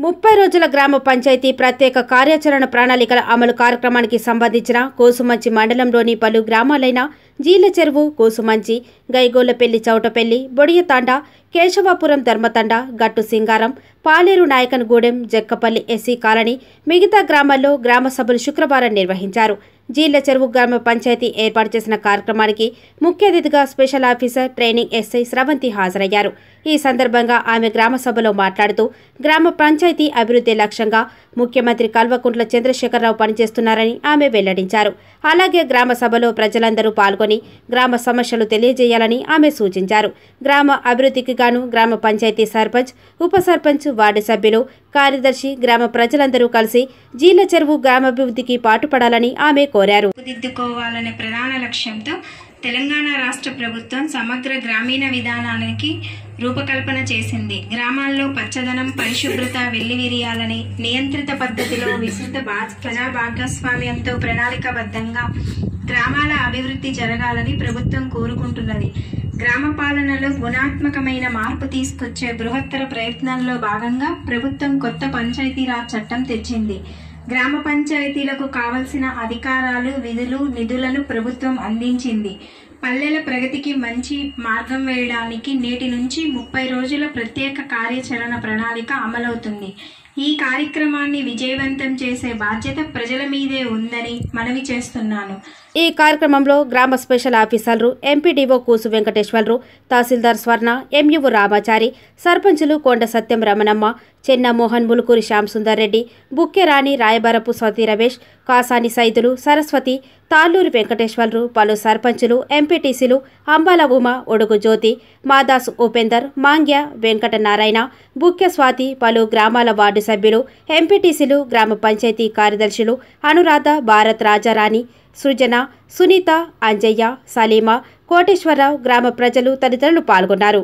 ముప్పై రోజుల గ్రామ పంచాయతీ ప్రత్యేక కార్యాచరణ ప్రణాళికల అమలు కార్యక్రమానికి సంబంధించిన కోసుమంచి మండలంలోని పలు గ్రామాలైన జీల చెరువు కోసుమంచి గైగోలపల్లి చౌటపల్లి బొడియతాండ కేశవాపురం ధర్మతండ గట్టు సింగారం పాలేరు నాయకనగూడెం జక్కపల్లి ఎస్సీ కాలనీ మిగతా గ్రామాల్లో గ్రామ సభలు శుక్రవారం నిర్వహించారు జీళ్ల చెరువు గ్రామ పంచాయతీ ఏర్పాటు చేసిన కార్యక్రమానికి ముఖ్య అతిథిగా special officer training SI Sravanthi హాజరయ్యారు ఈ సందర్భంగా ఆమె గ్రామ సభలో మాట్లాడుతూ గ్రామ పంచాయతీ అభివృద్ధి లక్ష్యంగా ముఖ్యమంత్రి కల్వకుంట్ల చంద్రశేఖరరావు పనిచేస్తున్నారని ఆమె వెల్లడించారు అలాగే గ్రామ సభలో ప్రజలందరూ పాల్గొని గ్రామ సమస్యలు తెలియజేయాలని ఆమె సూచించారు గ్రామ అభివృద్ధికి గాను గ్రామ పంచాయతీ సర్పంచ్ ఉప సర్పంచ్ వార్డు సభ్యులు కార్యదర్శి గ్రామ ప్రజలందరూ కలిసి జీల చెరువు గ్రామాభివృద్ధికి పాటుపడాలని ఆమె కోరారు రూపుదిద్దుకోవాలనే ప్రధాన లక్ష్యంతో తెలంగాణ రాష్ట్ర ప్రభుత్వం సమగ్ర గ్రామీణ విధానానికి రూపకల్పన చేసింది గ్రామాల్లో పచ్చదనం పరిశుభ్రత వెల్లివిరియాలని నియంత్రిత పద్ధతిలో విస్తృత బా- ప్రజా భాగస్వామ్యంతో ప్రణాళికాబద్ధంగా గ్రామాల అభివృద్ధి జరగాలని ప్రభుత్వం కోరుకుంటున్నది గ్రామ పాలనలో గుణాత్మకమైన మార్పు తీసుకొచ్చే బృహత్తర ప్రయత్నంలో భాగంగా ప్రభుత్వం కొత్త పంచాయతీరాజ్ చట్టం తెచ్చింది గ్రామ పంచాయతీలకు కావలసిన అధికారాలు విధులు నిధులను ప్రభుత్వం అందించింది పల్లెల ప్రగతికి మంచి మార్గం వేయడానికి నేటి నుంచి ముప్పై రోజుల ప్రత్యేక కార్యాచరణ ప్రణాళిక అమలవుతుంది ఈ కార్యక్రమాన్ని విజయవంతం చేసే బాధ్యత ప్రజల మీదే ఉందని మనవి చేస్తున్నాను ఈ కార్యక్రమంలో గ్రామ స్పెషల్ ఆఫీసర్లు ఎంపీడీఓ కూసు వెంకటేశ్వరరావు తహసీల్దార్ స్వర్ణ ఎంయువు రామాచారి సర్పంచులు కొండ సత్యం రమణమ్మ చెన్న మోహన్ ములుకూరి శ్యామ్ సుందర్ రెడ్డి బుక్కెరాణి రాయబరపు స్వతి రమేష్ కాసాని సైదులు సరస్వతి తాళ్ళూరి వెంకటేశ్వరరావు పలు సర్పంచులు ఎంపీటీసీలు అంబాల ఉమ ఒడుగు జ్యోతి మాదాసు ఉపేందర్ మాంగ్య వెంకట నారాయణ బుక్య స్వాతి పలు గ్రామాల వార్డు సభ్యులు ఎంపీటీసీలు గ్రామ పంచాయతీ కార్యదర్శులు అనురాధ భారత్ రాజారాణి సృజన సునీత అంజయ్య సలీమా కోటేశ్వరరావు గ్రామ ప్రజలు తదితరులు పాల్గొన్నారు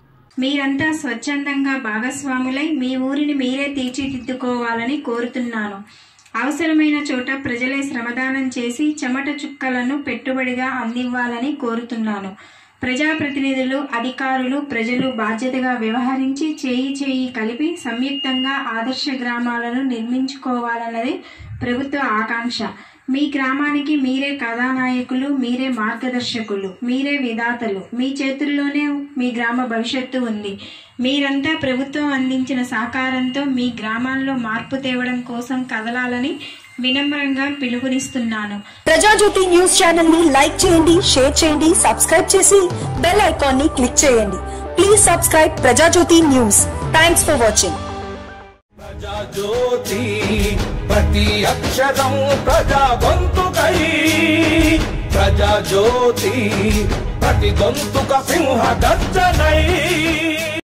మీరంతా స్వచ్ఛందంగా భాగస్వాములై మీ ఊరిని మీరే తీర్చిదిద్దుకోవాలని కోరుతున్నాను అవసరమైన చోట ప్రజలే శ్రమదానం చేసి చెమట చుక్కలను పెట్టుబడిగా అందివ్వాలని కోరుతున్నాను ప్రజాప్రతినిధులు అధికారులు ప్రజలు బాధ్యతగా వ్యవహరించి చేయి చేయి కలిపి సంయుక్తంగా ఆదర్శ గ్రామాలను నిర్మించుకోవాలన్నది ప్రభుత్వ ఆకాంక్ష మీ గ్రామానికి మీరే కథానాయకులు మీరే మార్గదర్శకులు మీరే విధాతలు మీ చేతుల్లోనే మీ గ్రామ భవిష్యత్తు ఉంది మీరంతా ప్రభుత్వం అందించిన సహకారంతో మీ గ్రామాల్లో మార్పు తేవడం కోసం కదలాలని వినమ్రంగా పిలుపునిస్తున్నాను ప్రజాజ్యోతి న్యూస్ ఛానల్ ని లైక్ చేయండి షేర్ చేయండి సబ్స్క్రైబ్ చేసి బెల్ ఐకాన్ ని క్లిక్ చేయండి please subscribe Prajajyothi news thanks for watching Prajajyothi ప్రతి అక్షరం ప్రజా గొంతుకై ప్రజాజ్యోతి ప్రతి గొంతుక సింహ గర్జనై